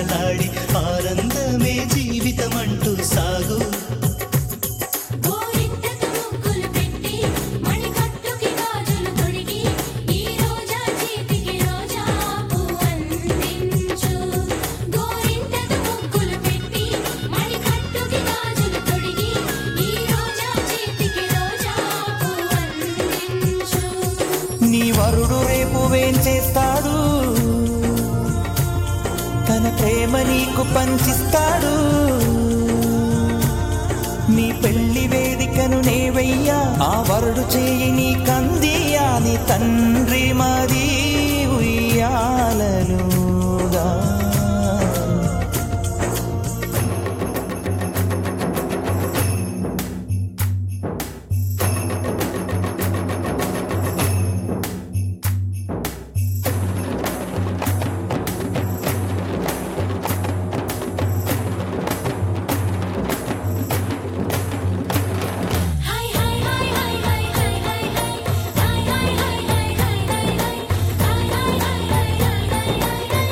సరసాలాడి ఆనందమే జీవితమంటూ సాగు గోరింటకు ముగ్గులు పెట్టి మణికట్టుకి గాజులు తొడిగి ఈ రోజా చేతికి రోజా పువ్వందించు గోరింటకు ముగ్గులు పెట్టి మణికట్టుకి గాజులు తొడిగి ఈ రోజా చేతికి రోజా పువ్వందించు నీ వరుడు రేపు వేం చేస్తాడు తన ప్రేమ నీకు పంచిస్తాడు నీ పెళ్లి వేదికను నేవయ్యా ఆ వరుడు చేయి నీ కందియా నీ తండ్రి మది ఉయ్యాలలుగా హై హై హై హై హై హై హై హై హై హై హై హై హై హై హై హై హై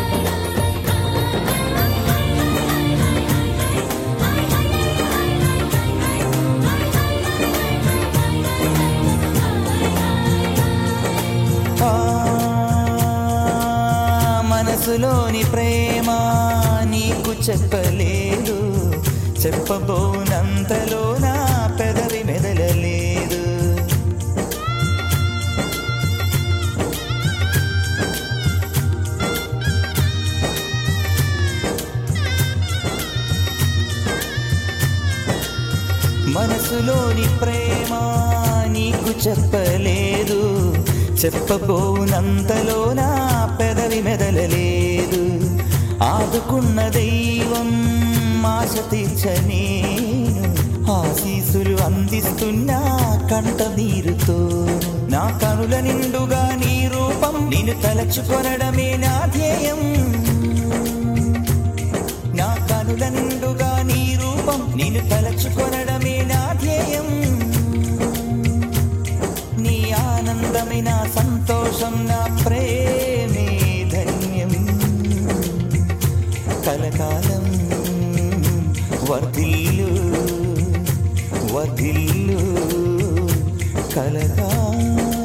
ఆ మనసులోని ప్రేమ నీకు చెప్పలేదు చెప్పబోనంతలో నా పెదవి మెదలలేదు మనసులోని ప్రేమ నీకు చెప్పలేదు చెప్పబోనంతలో నా పెదవి మెదలలేదు ఆదుకున్న దైవం ఆశ తీర్చ నేను ఆశీసులు అందిస్తున్నా కంట నీరుతో నా కనుల నిండుగా నీ రూపం నేను తలచుకొనడమే నా ధ్యేయం నా కనుల నిండుగా నీ రూపం నేను తలచుకొనడమే నా ధ్యేయం నీ ఆనందమే నా సంతోషం నా ప్రేమే ధన్యం కలకాలం వర్ధిల్లు వర్ధిల్లు కలకాలం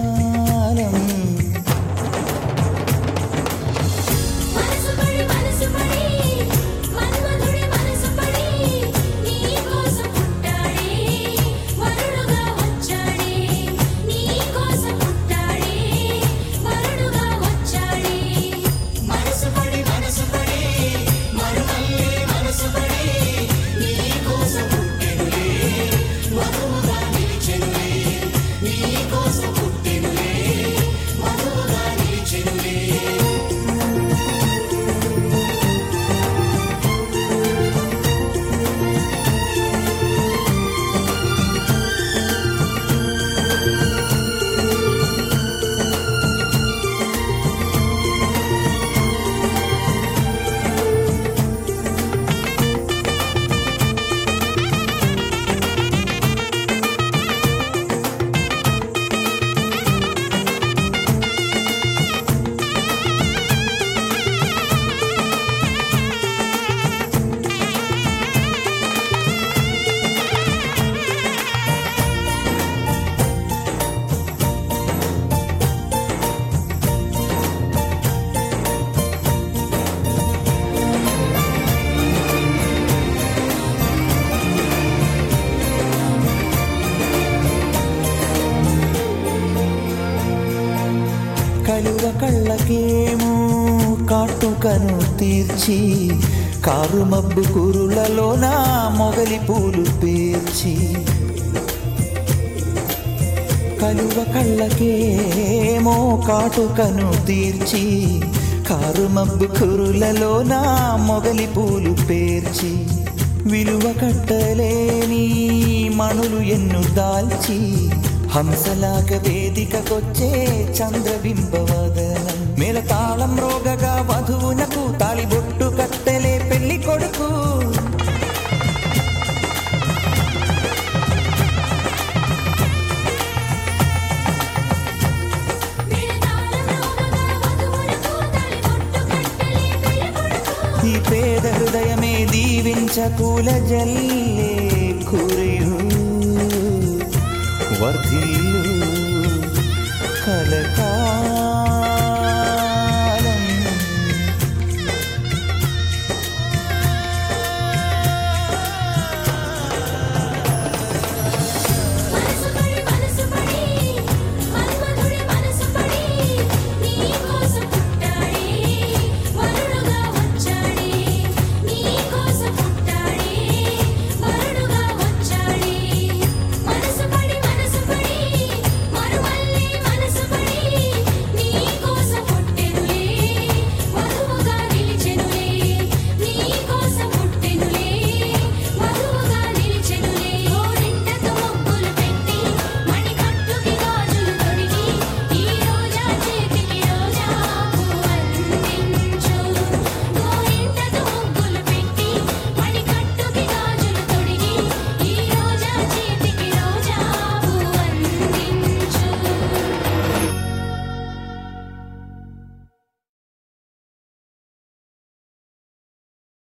మనసు పడి మనసు పడి మన్మధుడి మనసు పడి నీ కోసం పుట్టాడే వరుడుగా వచ్చాడే నీ కోసం పుట్టాడే వరుడుగా వచ్చాడే మనసు పడి మనసు పడి మరుమల్లే మనసు పడి నీ కోసం పుట్టెనులే మధువుగా నిలిచెనులే నీ కోసం పుట్టెనులే మధువుగా నిలిచెనులే కలువ కళ్ళకేమో కాటుకను తీర్చి కారు మబ్బు కురులలో నా మొగలి పూలు పేర్చి కలువ కళ్ళకేమో కాటుకను తీర్చి కారు మబ్బు కురులలో నా మొగలి పూలు పేర్చి విలువ కట్టలేని మణులు ఎన్ను దాల్చి హంసలాగ వేదికకొచ్చే చంద్రబింబవదనం మేల తాళం రోగగా వధువునకు తాళిబొట్టు కట్టెలే పెళ్లి కొడుకు ఈ పేద హృదయమే దీవించకూల జల్లే కురియు వర్ధిల్లు కలకాలం